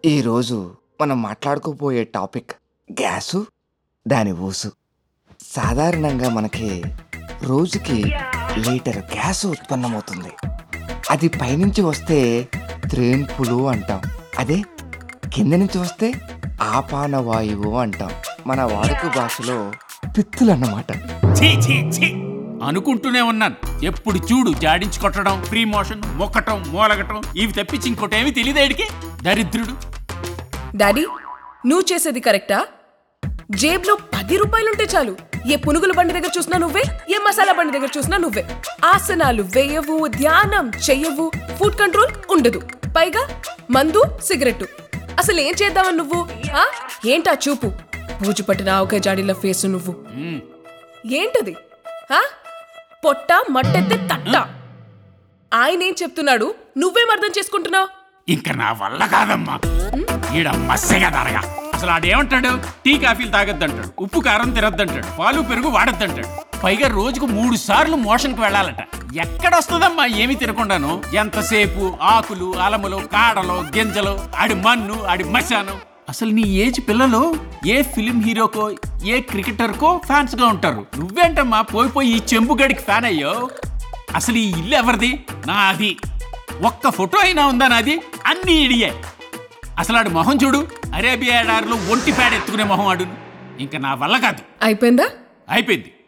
ఈరోజు మనం మాట్లాడుకోబోయే topic gas దాని ఊసు సాధారణంగా మనకి రోజుకి లీటర్ గ్యాస్ ఉత్పన్నమవుతుంది అది పైనుంచి వస్తే త్రేన్పులు అంటాం అదే కింద నుంచి వస్తే ఆపాన వాయువు అంటాం మన వాడుక భాషలో పిత్తులు అన్నమాట ఛీ ఛీ ఛీ అనుకుంటూనే ఉన్నాను ఎప్పుడు చూడు జాడించి కొట్టడం ఫ్రీ మోషన్ మొక్కటం మూలగటం ఇవి తప్పించి ఇంకోటేమీ తెలియదేడికి దరిద్రుడు డాడీ నువ్వు చేసేది కరెక్టా జేబులో పది రూపాయలుంటే చాలు ఏ పునుగుల బండి దగ్గర చూసినా నువ్వే ఏ మసాలా బండి దగ్గర చూసినా నువ్వే ఆసనాలు వేయవు ధ్యానం చెయ్యవు ఫుడ్ కంట్రోల్ ఉండదు పైగా మందు సిగరెట్ అసలు ఏం చేద్దామని నువ్వు ఆ? ఏంటా చూపు పూజు పట్టిన ఆవకాయ జాడీల ఫేసు నువ్వు మ్మ్. ఏంటది ఆ? పొట్ట మట్టెత్తే తట్ట ఆయన ఏం చెప్తున్నాడు నువ్వేం అర్థం చేసుకుంటున్నావు ఇంక నా వల్ల కాదమ్మా ఈడ మస్సెగా తరగా అసలు ఆడేమంటాడు టీ కాఫీలు తాగొద్దంటాడు ఉప్పు కారం తినొద్దంటాడు పాలు పెరుగు వాడొద్దంటాడు పైగా రోజుకు మూడు సార్లు మోషన్కి వెళ్ళాలట ఎక్కడొస్తుందమ్మా ఏమీ తినకుండాను ఎంతసేపు ఆకులు అలములు కాడలు గింజలు ఆడి మన్ను ఆడి మశానం అసలు నీ ఏజ్ పిల్లలు ఏ ఫిలిం హీరోకో ఏ క్రికెటర్కో ఫ్యాన్స్ గా ఉంటారు నువ్వేంటమ్మా పోయి పోయి ఈ చెంబుగడికి ఫ్యాన్ అయ్యో అసలు ఈ ఇల్లు ఎవరిది నాది ఒక్క ఫోటో అయినా ఉందా నాది అన్ని ఇడియే అసలు ఆడు మొహం చూడు అరేబియా ఎడారిలో ఒంటి ప్యాడ్ ఎత్తుకునే మొహం ఆడు ఇంకా నా వల్ల కాదు అయిపోయిందా అయిపోయింది